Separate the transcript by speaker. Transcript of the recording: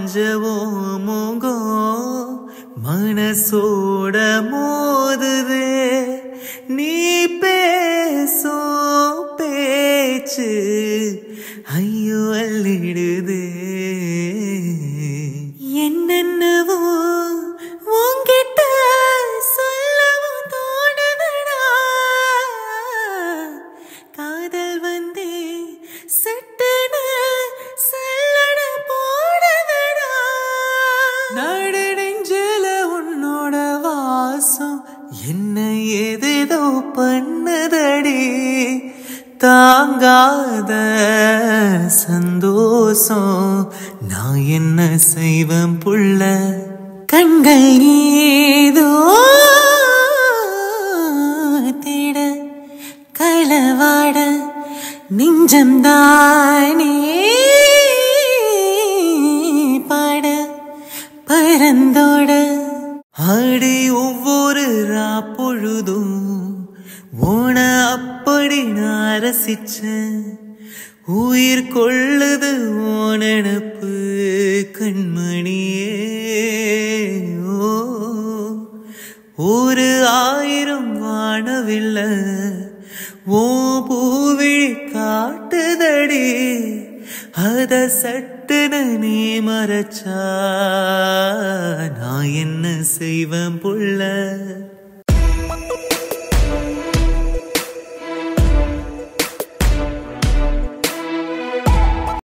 Speaker 1: பாஞ்சவோ முகம் மனசோட மோதுதே நீ பேசும் பேச்சு ஐயோ அள்ளிடுதே என்னென்னவோ உன்கிட்ட சொல்லவும் தோணுதடா காதல் வந்தே சட்டன சல்லட போடுதடா நடு நெஞ்சில உன்னோட வாசம் என்ன ஏதேதோ பண்ணதடி தாங்காத சந்தோஷம் நான் என்ன செய்வேன் புள்ள கண்கள் ஏதோ தேட களவாட நெஞ்சம் தானே பாட பரந்தோட ஆடி ஒவ்வொரு பொழுதும் ஓன அப்படி நான் ரசிச்சேன் உயிர் கொள்ளுது ஓனப்பு கண்மணியே ஓ ஒரு ஆயிரம் வானவில்லை ஓ பூவிழி காட்டுதடி அத சட்டுன்னு நீ மறைச்சா நான் என்ன செய்வேன் புள்ள